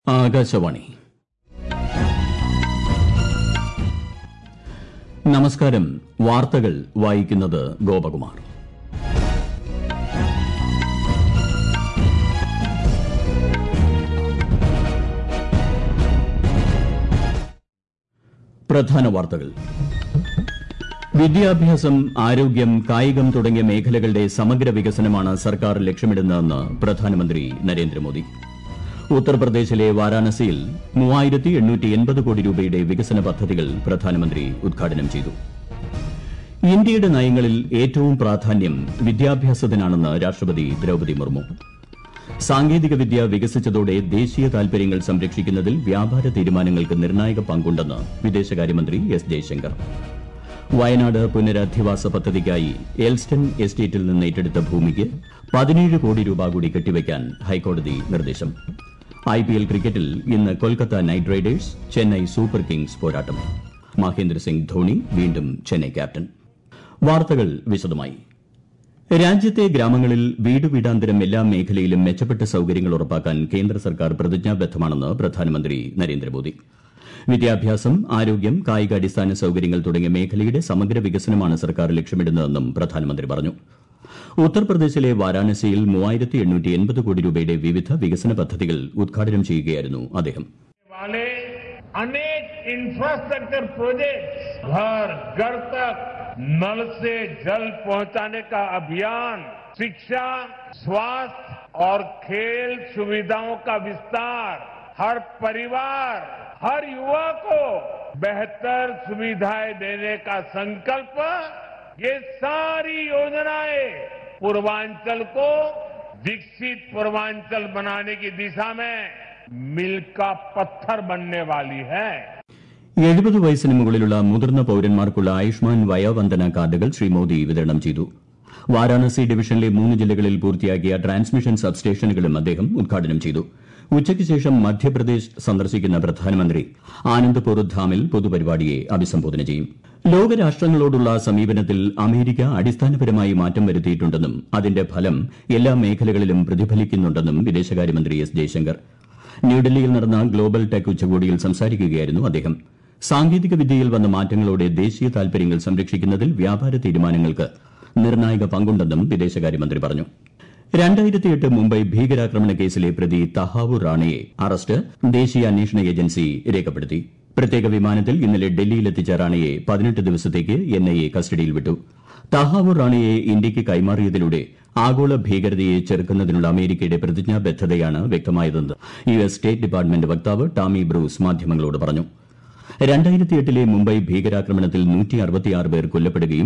ആകാശവാണി നമസ്കാരം വാർത്തകൾ വായിക്കുന്നത് ഗോപകുമാർ പ്രധാന വാർത്തകൾ വിദ്യാഭ്യാസം ആരോഗ്യം കായികം തുടങ്ങിയ മേഖലകളുടെ സമഗ്ര വികസനമാണ് സർക്കാർ ലക്ഷ്യമിടുന്നതെന്ന് പ്രധാനമന്ത്രി നരേന്ദ്രമോദി ഉത്തർപ്രദേശിലെ വാരാണസിയിൽ കോടി രൂപയുടെ വികസന പദ്ധതികൾ പ്രധാനമന്ത്രി ഉദ്ഘാടനം ചെയ്തു ഇന്ത്യയുടെ നയങ്ങളിൽ ഏറ്റവും പ്രാധാന്യം വിദ്യാഭ്യാസത്തിനാണെന്ന് രാഷ്ട്രപതി ദ്രൌപദി മുർമു സാങ്കേതികവിദ്യ വികസിച്ചതോടെ ദേശീയ താൽപര്യങ്ങൾ സംരക്ഷിക്കുന്നതിൽ വ്യാപാര തീരുമാനങ്ങൾക്ക് നിർണായക പങ്കുണ്ടെന്ന് വിദേശകാര്യമന്ത്രി എസ് ജയശങ്കർ വയനാട് പുനരധിവാസ പദ്ധതിക്കായി എൽസ്റ്റൺ എസ്റ്റേറ്റിൽ നിന്ന് ഏറ്റെടുത്ത ഭൂമിക്ക് പതിനേഴ് കോടി രൂപ കൂടി കെട്ടിവയ്ക്കാൻ ഹൈക്കോടതി നിർദ്ദേശം ഐപിഎൽ ക്രിക്കറ്റിൽ ഇന്ന് Kolkata knight riders Chennai super kings പോരാട്ടം മഹേന്ദ്രസിംഗ് ധോണി വീണ്ടും ചെന്നൈ ക്യാപ്റ്റൻ വാർത്തകൾ വിശദമായി രാജ്യത്തെ ഗ്രാമങ്ങളിൽ വീട് വീടാന്തരം എല്ലാ മേഖലയിലും മെച്ചപ്പെട്ട സൌകര്യങ്ങൾ ഉറപ്പാക്കാൻ കേന്ദ്ര സർക്കാർ പ്രതിജ്ഞാബദ്ധമാണെന്ന് പ്രധാനമന്ത്രി നരേന്ദ്രമോദി വിദ്യാഭ്യാസം ആരോഗ്യം കായികാടിസ്ഥാന സൌകര്യങ്ങൾ തുടങ്ങിയ മേഖലയുടെ സമഗ്ര വികസനമാണ് സർക്കാർ ലക്ഷ്യമിടുന്നതെന്നും പ്രധാനമന്ത്രി പറഞ്ഞു ഉത്തർപ്രദേശിലെ വാരാണസിയിൽ കോടി രൂപയുടെ വിവിധ വികസന പദ്ധതികൾ ഉദ്ഘാടനം ചെയ്യുകയായിരുന്നു അദ്ദേഹം वाले अनेक इंफ्रास्ट्रक्चर प्रोजेक्ट्स घर घर तक नल से जल पहुंचाने का अभियान शिक्षा स्वास्थ्य और खेल सुविधाओं का विस्तार हर परिवार हर युवा को बेहतर सुविधाएं देने का संकल्प ये सारी योजनाएं पूर्वांचल को विकसित पूर्वांचल बनाने की दिशा में मिल का पत्थर बनने वाली है എഴുപത് വയസ്സിന് മുകളിലുള്ള മുതിർന്ന പൌരന്മാർക്കുള്ള ആയുഷ്മാൻ വയോവന്ദന കാർഡുകൾ ശ്രീ മോദി വിതരണം ചെയ്തു വാരാണസി ഡിവിഷനിലെ മൂന്ന് ജില്ലകളിൽ പൂർത്തിയാക്കിയ ട്രാൻസ്മിഷൻ സബ്സ്റ്റേഷനുകളും അദ്ദേഹം ഉദ്ഘാടനം ചെയ്തു ഉച്ചയ്ക്ക് ശേഷം മധ്യപ്രദേശ് സന്ദർശിക്കുന്ന പ്രധാനമന്ത്രി ആനന്ദ്പൂർ ധാമിൽ പൊതുപരിപാടിയെ അഭിസംബോധന ചെയ്യും ലോകരാഷ്ട്രങ്ങളോടുള്ള സമീപനത്തിൽ അമേരിക്ക അടിസ്ഥാനപരമായി മാറ്റം വരുത്തിയിട്ടുണ്ടെന്നും അതിന്റെ ഫലം എല്ലാ മേഖലകളിലും പ്രതിഫലിക്കുന്നുണ്ടെന്നും വിദേശകാര്യമന്ത്രി എസ് ജയശങ്കർ ന്യൂഡൽഹിയിൽ നടന്ന ഗ്ലോബൽ ടെക് ഉച്ചകോടിയിൽ സംസാരിക്കുകയായിരുന്നു അദ്ദേഹം സാങ്കേതിക വിദ്യയിൽ വന്ന മാറ്റങ്ങളോടെ ദേശീയ താൽപര്യങ്ങൾ സംരക്ഷിക്കുന്നതിൽ വ്യാപാര തീരുമാനങ്ങൾക്ക് നിർണായക പങ്കുണ്ടെന്നും വിദേശകാര്യമന്ത്രി പറഞ്ഞു രണ്ടായിരത്തിയെട്ട് മുംബൈ ഭീകരാക്രമണ കേസിലെ പ്രതി തഹാവൂർ റാണയെ അറസ്റ്റ് ദേശീയ അന്വേഷണ ഏജൻസി രേഖപ്പെടുത്തി പ്രത്യേക വിമാനത്തിൽ ഇന്നലെ ഡൽഹിയിലെത്തിച്ച റാണയെ പതിനെട്ട് ദിവസത്തേക്ക് എൻഐഎ കസ്റ്റഡിയിൽ വിട്ടു തഹാവൂർ റാണയെ ഇന്ത്യയ്ക്ക് കൈമാറിയതിലൂടെ ആഗോള ഭീകരതയെ ചെറുക്കുന്നതിനുള്ള അമേരിക്കയുടെ പ്രതിജ്ഞാബദ്ധതയാണ് വ്യക്തമായതെന്ന് യു എസ് സ്റ്റേറ്റ് ഡിപ്പാർട്ട്മെന്റ് വക്താവ് ടാമി ബ്രൂസ് മാധ്യമങ്ങളോട് പറഞ്ഞു രണ്ടായിരത്തിയെട്ടിലെ മുംബൈ ഭീകരാക്രമണത്തിൽ പേർ കൊല്ലപ്പെടുകയും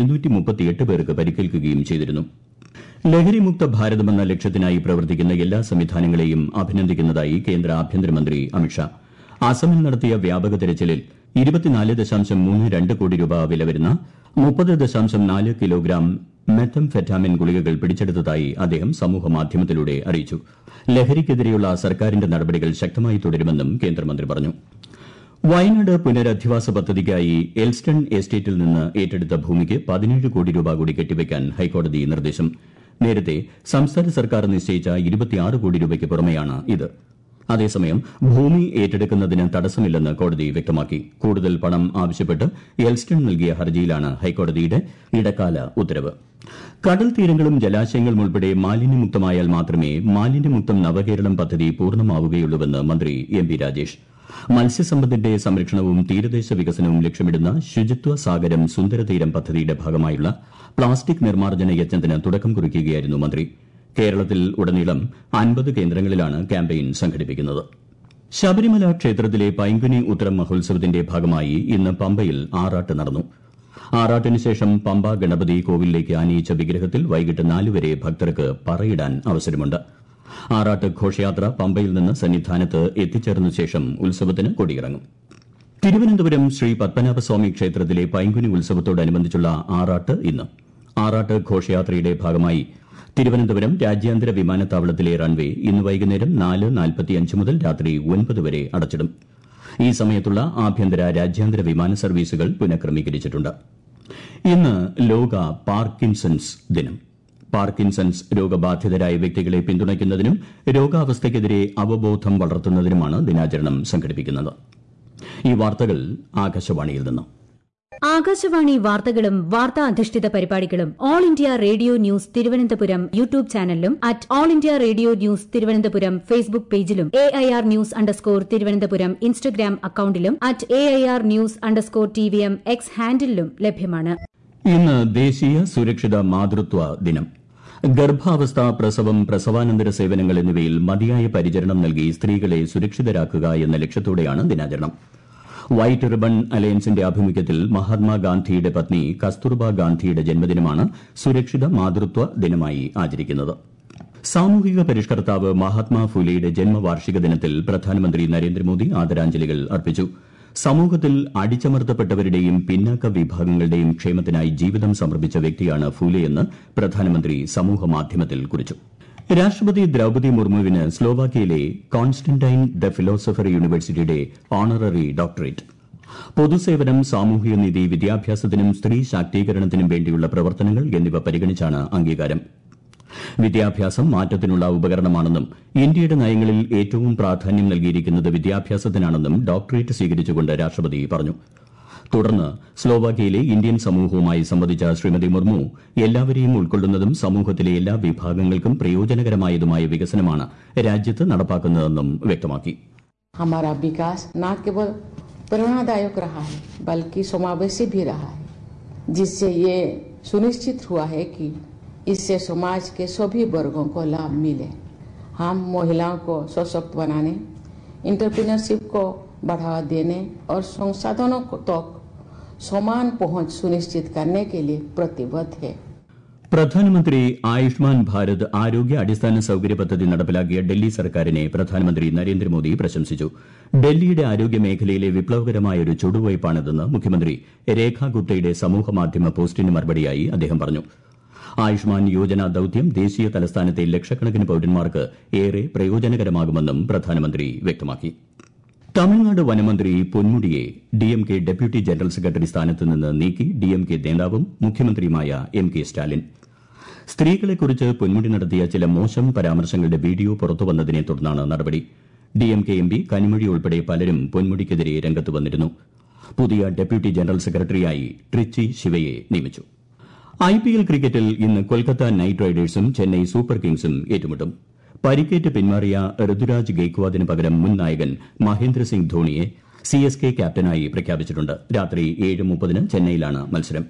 പേർക്ക് പരിക്കേൽക്കുകയും ചെയ്തിരുന്നു ലഹരിമുക്ത ഭാരതമെന്ന ലക്ഷ്യത്തിനായി പ്രവർത്തിക്കുന്ന എല്ലാ സംവിധാനങ്ങളെയും അഭിനന്ദിക്കുന്നതായി കേന്ദ്ര ആഭ്യന്തരമന്ത്രി അമിത്ഷാ അസമിൽ നടത്തിയ വ്യാപക തെരച്ചിലിൽ കോടി രൂപ വില വരുന്ന മുപ്പത് ദശാംശം നാല് കിലോഗ്രാം മെത്തംഫെറ്റാമിൻ ഗുളികകൾ പിടിച്ചെടുത്തതായി അദ്ദേഹം സമൂഹമാധ്യമത്തിലൂടെ അറിയിച്ചു ലഹരിക്കെതിരെയുള്ള സർക്കാരിന്റെ നടപടികൾ ശക്തമായി തുടരുമെന്നും കേന്ദ്രമന്ത്രി പറഞ്ഞു വയനാട് പുനരധിവാസ പദ്ധതിക്കായി എൽസ്റ്റൺ എസ്റ്റേറ്റിൽ നിന്ന് ഏറ്റെടുത്ത ഭൂമിക്ക് പതിനേഴ് കോടി രൂപ കൂടി കെട്ടിവയ്ക്കാൻ ഹൈക്കോടതി നിർദ്ദേശം നേരത്തെ സംസ്ഥാന സർക്കാർ നിശ്ചയിച്ച കോടി രൂപയ്ക്ക് പുറമെയാണ് ഇത് അതേസമയം ഭൂമി ഏറ്റെടുക്കുന്നതിന് തടസ്സമില്ലെന്ന് കോടതി വ്യക്തമാക്കി കൂടുതൽ പണം ആവശ്യപ്പെട്ട് എൽസ്റ്റൺ നൽകിയ ഹർജിയിലാണ് ഹൈക്കോടതിയുടെ ഇടക്കാല ഉത്തരവ് കടൽ തീരങ്ങളും ജലാശയങ്ങളും ഉൾപ്പെടെ മാലിന്യമുക്തമായാൽ മാത്രമേ മാലിന്യമുക്തം നവകേരളം പദ്ധതി പൂർണ്ണമാവുകയുള്ളൂവെന്ന് മന്ത്രി എം പി രാജേഷ് മത്സ്യസമ്പത്തിന്റെ സംരക്ഷണവും തീരദേശ വികസനവും ലക്ഷ്യമിടുന്ന ശുചിത്വ സാഗരം സുന്ദരതീരം പദ്ധതിയുടെ ഭാഗമായുള്ള പ്ലാസ്റ്റിക് നിർമ്മാർജ്ജന യജ്ഞത്തിന് തുടക്കം കുറിക്കുകയായിരുന്നു മന്ത്രി കേരളത്തിൽ ഉടനീളം അൻപത് കേന്ദ്രങ്ങളിലാണ് ക്യാമ്പയിൻ സംഘടിപ്പിക്കുന്നത് ശബരിമല ക്ഷേത്രത്തിലെ പൈങ്കുനി ഉത്തരം മഹോത്സവത്തിന്റെ ഭാഗമായി ഇന്ന് പമ്പയിൽ ആറാട്ട് നടന്നു ആറാട്ടിന് ശേഷം പമ്പ ഗണപതി കോവിലിലേക്ക് ആനയിച്ച വിഗ്രഹത്തിൽ വൈകിട്ട് നാലുവരെ ഭക്തർക്ക് പറയിടാൻ അവസരമുണ്ട് ആറാട്ട് ഘോഷയാത്ര പമ്പയിൽ നിന്ന് സന്നിധാനത്ത് എത്തിച്ചേർന്ന ശേഷം ഉത്സവത്തിന് കൊടിയിറങ്ങും തിരുവനന്തപുരം ശ്രീ പത്മനാഭസ്വാമി ക്ഷേത്രത്തിലെ പൈങ്കുനി ഉത്സവത്തോടനുബന്ധിച്ചുള്ള ആറാട്ട് ഇന്ന് ആറാട്ട് ഘോഷയാത്രയുടെ ഭാഗമായി തിരുവനന്തപുരം രാജ്യാന്തര വിമാനത്താവളത്തിലെ റൺവേ ഇന്ന് വൈകുന്നേരം നാല് നാൽപ്പത്തിയഞ്ച് മുതൽ രാത്രി ഒൻപത് വരെ അടച്ചിടും ഈ സമയത്തുള്ള ആഭ്യന്തര രാജ്യാന്തര വിമാന സർവീസുകൾ പുനഃക്രമീകരിച്ചിട്ടുണ്ട് ഇന്ന് ലോക പാർക്കിൻസൺസ് ദിനം പാർക്കിൻസൺസ് രോഗബാധിതരായ വ്യക്തികളെ പിന്തുണയ്ക്കുന്നതിനും രോഗാവസ്ഥയ്ക്കെതിരെ അവബോധം വളർത്തുന്നതിനുമാണ് ദിനാചരണം സംഘടിപ്പിക്കുന്നത് ഈ വാർത്തകൾ ആകാശവാണിയിൽ നിന്ന് ആകാശവാണി വാർത്തകളും വാർത്താ അധിഷ്ഠിത പരിപാടികളും all India radio news Thiruvananthapuram YouTube ചാനലിലും at all India radio news Thiruvananthapuram Facebook പേജിലും A I R news underscore Thiruvananthapuram Instagram അക്കൌണ്ടിലും at A I R news underscore T V M X ഹാൻഡിലും ലഭ്യമാണ് ഇന്ന് ദേശീയ സുരക്ഷിത മാതൃത്വ ദിനം ഗർഭാവസ്ഥ പ്രസവം പ്രസവാനന്തര സേവനങ്ങൾ എന്നിവയിൽ മതിയായ പരിചരണം നൽകി സ്ത്രീകളെ സുരക്ഷിതരാക്കുക എന്ന ലക്ഷ്യത്തോടെയാണ് ദിനാചരണം വൈറ്റ് റിബൺ അലയൻസിന്റെ ആഭിമുഖ്യത്തിൽ മഹാത്മാഗാന്ധിയുടെ പത്നി കസ്തൂർബ ഗാന്ധിയുടെ ജന്മദിനമാണ് സുരക്ഷിത മാതൃത്വ ദിനമായി ആചരിക്കുന്നത് സാമൂഹിക പരിഷ്കർത്താവ് മഹാത്മാ ഫുലെയുടെ ജന്മവാർഷിക ദിനത്തിൽ പ്രധാനമന്ത്രി നരേന്ദ്രമോദി ആദരാഞ്ജലികൾ അർപ്പിച്ചു സമൂഹത്തിൽ അടിച്ചമർത്തപ്പെട്ടവരുടെയും പിന്നാക്ക വിഭാഗങ്ങളുടെയും ക്ഷേമത്തിനായി ജീവിതം സമർപ്പിച്ച വ്യക്തിയാണ് ഫൂലെയെന്ന് പ്രധാനമന്ത്രി സമൂഹമാധ്യമത്തിൽ കുറിച്ചു രാഷ്ട്രപതി ദ്രൌപതി മുർമുവിന് സ്ലോവാക്യയിലെ കോൺസ്റ്റന്റൈൻ ദ ഫിലോസഫർ യൂണിവേഴ്സിറ്റിയുടെ ഓണററി ഡോക്ടറേറ്റ് പൊതുസേവനം സാമൂഹികനീതി വിദ്യാഭ്യാസത്തിനും സ്ത്രീ ശാക്തീകരണത്തിനും വേണ്ടിയുള്ള പ്രവർത്തനങ്ങൾ എന്നിവ പരിഗണിച്ചാണ് അംഗീകാരം വിദ്യാഭ്യാസം മാറ്റത്തിനുള്ള ഉപകരണമാണെന്നും ഇന്ത്യയുടെ നയങ്ങളിൽ ഏറ്റവും പ്രാധാന്യം നൽകിയിരിക്കുന്നത് വിദ്യാഭ്യാസത്തിനാണെന്നും ഡോക്ടറേറ്റ് സ്വീകരിച്ചുകൊണ്ട് രാഷ്ട്രപതി പറഞ്ഞു തുടർന്ന് സ്ലോവാക്യയിലെ ഇന്ത്യൻ സമൂഹവുമായി സംവദിച്ച ശ്രീമതി മുർമു എല്ലാവരെയും ഉൾക്കൊള്ളുന്നതും സമൂഹത്തിലെ എല്ലാ വിഭാഗങ്ങൾക്കും പ്രയോജനകരമായതുമായ വികസനമാണ് രാജ്യത്ത് നടപ്പാക്കുന്നതെന്നും വ്യക്തമാക്കി हमारा विकास न केवल प्रेरणादायक रहा है बल्कि समावेशी भी रहा है जिससे ये सुनिश्चित हुआ है कि इससे समाज के सभी वर्गों को लाभ मिले हम महिलाओं को सशक्त बनाने इंटरप्रीनरशिप को बढ़ावा देने और संसाधनों को तक समान पहुंच सुनिश्चित करने के लिए प्रतिबद्ध है പ്രധാനമന്ത്രി ആയുഷ്മാൻ ഭാരത് ആരോഗ്യ അടിസ്ഥാന സൌകര്യ പദ്ധതി നടപ്പിലാക്കിയ ഡൽഹി സർക്കാരിനെ പ്രധാനമന്ത്രി നരേന്ദ്രമോദി പ്രശംസിച്ചു ഡൽഹിയുടെ ആരോഗ്യ മേഖലയിലെ വിപ്ലവകരമായ ഒരു ചുവടുവയ്പ്പാണിതെന്ന് മുഖ്യമന്ത്രി രേഖ ഗുപ്തയുടെ സമൂഹമാധ്യമ പോസ്റ്റിന് മറുപടിയായി അദ്ദേഹം പറഞ്ഞു ആയുഷ്മാൻ യോജന ദൌത്യം ദേശീയ തലസ്ഥാനത്തെ ലക്ഷക്കണക്കിന് പൌരന്മാർക്ക് ഏറെ പ്രയോജനകരമാകുമെന്നും പ്രധാനമന്ത്രി വ്യക്തമാക്കി Tamil Nadu വനമന്ത്രി പൊന്മുടിയെ DMK deputy general secretary സ്ഥാനത്ത് നിന്ന് നീക്കി ഡിഎംകെ നേതാവും മുഖ്യമന്ത്രിയുമായ എം കെ സ്റ്റാലിൻ സ്ത്രീകളെക്കുറിച്ച് പൊന്മുടി നടത്തിയ ചില മോശം പരാമർശങ്ങളുടെ വീഡിയോ പുറത്തുവന്നതിനെ തുടർന്നാണ് നടപടി ഡിഎംകെ എംപി കനിമൊഴി ഉൾപ്പെടെ പലരും പൊന്മുടിക്കെതിരെ രംഗത്ത് വന്നിരുന്നു പുതിയ ഡെപ്യൂട്ടി ജനറൽ സെക്രട്ടറിയായി ട്രിച്ചി ശിവയെ നിയമിച്ചു ഐപിഎൽ ക്രിക്കറ്റിൽ ഇന്ന് കൊൽക്കത്ത നൈറ്റ് റൈഡേഴ്സും ചെന്നൈ സൂപ്പർ കിങ്സും ഏറ്റുമുട്ടും പരിക്കേറ്റ് പിന്മാറിയ ഋതുരാജ് ഗെയ്ക്വാദിന് പകരം മുൻ നായകൻ മഹേന്ദ്രസിംഗ് ധോണിയെ സി എസ് കെ ക്യാപ്റ്റനായി പ്രഖ്യാപിച്ചിട്ടുണ്ട് രാത്രി ഏഴ് മുപ്പതിന് ചെന്നൈയിലാണ് മത്സരം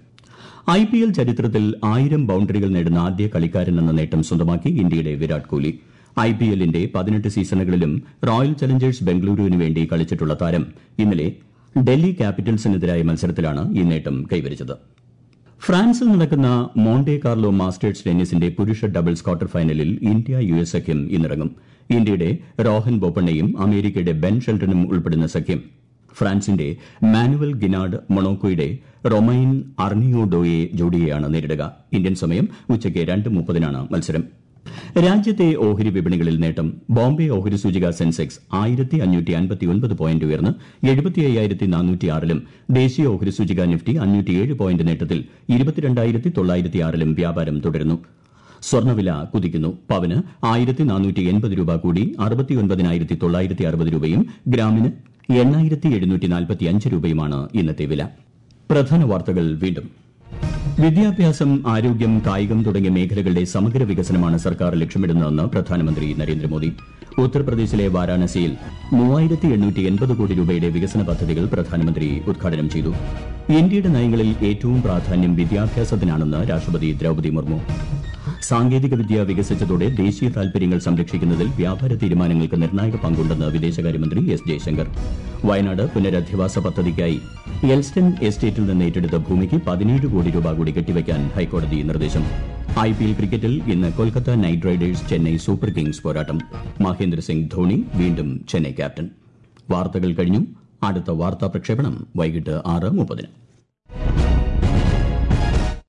ഐ പി എൽ ചരിത്രത്തിൽ ആയിരം ബൌണ്ടറികൾ നേടുന്ന ആദ്യ കളിക്കാരൻ എന്ന നേട്ടം സ്വന്തമാക്കി ഇന്ത്യയുടെ വിരാട് കോഹ്ലി ഐ പി എല്ലിന്റെ പതിനെട്ട് സീസണുകളിലും റോയൽ ചലഞ്ചേഴ്സ് ബംഗളൂരുവിന് വേണ്ടി കളിച്ചിട്ടുള്ള താരം ഇന്നലെ ഡൽഹി ക്യാപിറ്റൽസിനെതിരായ മത്സരത്തിലാണ് ഈ നേട്ടം കൈവരിച്ചത് ഫ്രാൻസിൽ നടക്കുന്ന മോണ്ടെ കാർലോ മാസ്റ്റേഴ്സ് ടെന്നീസിന്റെ പുരുഷ ഡബിൾസ് ക്വാർട്ടർ ഫൈനലിൽ ഇന്ത്യ യു എസ് സഖ്യം ഇന്നിറങ്ങും ഇന്ത്യയുടെ രോഹൻ ബോപ്പണ്ണയും അമേരിക്കയുടെ ബെൻ ഷെൽട്ടനും ഉൾപ്പെടുന്ന സഖ്യം ഫ്രാൻസിന്റെ മാനുവൽ ഗിനാർഡ് മൊണോക്കോയുടെ റൊമൈൻ അർണിയോഡോയെ ജോഡിയെയാണ് നേരിടുക ഇന്ത്യൻ സമയം ഉച്ചയ്ക്ക് രണ്ട് മുപ്പതിനാണ് മത്സരം രാജ്യത്തെ ഓഹരി വിപണികളിൽ നേട്ടം ബോംബെ ഓഹരി സൂചിക സെൻസെക്സ് ആയിരത്തി അഞ്ഞൂറ്റി അൻപത്തി ഒൻപത് പോയിന്റ് ഉയർന്ന് എഴുപത്തി അയ്യായിരത്തി നാനൂറ്റി ആറിലും ദേശീയ ഓഹരി സൂചിക നിഫ്റ്റി അഞ്ഞൂറ്റിയേഴ് പോയിന്റ് നേട്ടത്തിൽ ഇരുപത്തിരണ്ടായിരത്തി തൊള്ളായിരത്തി ആറിലും വ്യാപാരം തുടരുന്നു സ്വർണ്ണവില കുതിക്കുന്നു പവന് ആയിരത്തി നാനൂറ്റി എൺപത് രൂപ കൂടി അറുപത്തിയൊൻപതിനായിരത്തി തൊള്ളായിരത്തി അറുപത് രൂപയും ഗ്രാമിന് എണ്ണായിരത്തി എഴുന്നൂറ്റി നാൽപ്പത്തി അഞ്ച് രൂപയുമാണ് ഇന്നത്തെ വില പ്രധാന വാർത്തകൾ വീണ്ടും വിദ്യാഭ്യാസം ആരോഗ്യം കായികം തുടങ്ങിയ മേഖലകളുടെ സമഗ്ര വികസനമാണ് സർക്കാർ ലക്ഷ്യമിടുന്നതെന്ന് പ്രധാനമന്ത്രി നരേന്ദ്രമോദി ഉത്തർപ്രദേശിലെ വാരാണസിയിൽ മൂവായിരത്തി എണ്ണൂറ്റി എൺപത് കോടി രൂപയുടെ വികസന പദ്ധതികൾ പ്രധാനമന്ത്രി ഉദ്ഘാടനം ചെയ്തു ഇന്ത്യയുടെ നയങ്ങളിൽ ഏറ്റവും പ്രാധാന്യം വിദ്യാഭ്യാസത്തിനാണെന്ന് രാഷ്ട്രപതി ദ്രൌപതി മുർമു സാങ്കേതികവിദ്യ വികസിച്ചതോടെ ദേശീയ താൽപര്യങ്ങൾ സംരക്ഷിക്കുന്നതിൽ വ്യാപാര തീരുമാനങ്ങൾക്ക് നിർണായക പങ്കുണ്ടെന്ന് വിദേശകാര്യമന്ത്രി എസ് ജയശങ്കർ വയനാട് പുനരധിവാസ പദ്ധതിക്കായി എൽസ്റ്റൺ എസ്റ്റേറ്റിൽ നിന്ന് ഏറ്റെടുത്ത ഭൂമിക്ക് പതിനേഴ് കോടി രൂപ കൂടി കെട്ടിവയ്ക്കാൻ ഹൈക്കോടതി നിർദ്ദേശം ഐ പി എൽ ക്രിക്കറ്റിൽ ഇന്ന് Kolkata knight riders Chennai super kings പോരാട്ടം മഹേന്ദ്ര സിംഗ് ധോണി വീണ്ടും ചെന്നൈ ക്യാപ്റ്റൻ വാർത്തകൾ കഴിഞ്ഞു അടുത്ത വാർത്താ പ്രക്ഷേപണം വൈകിട്ട് ആറ് മുപ്പതിന്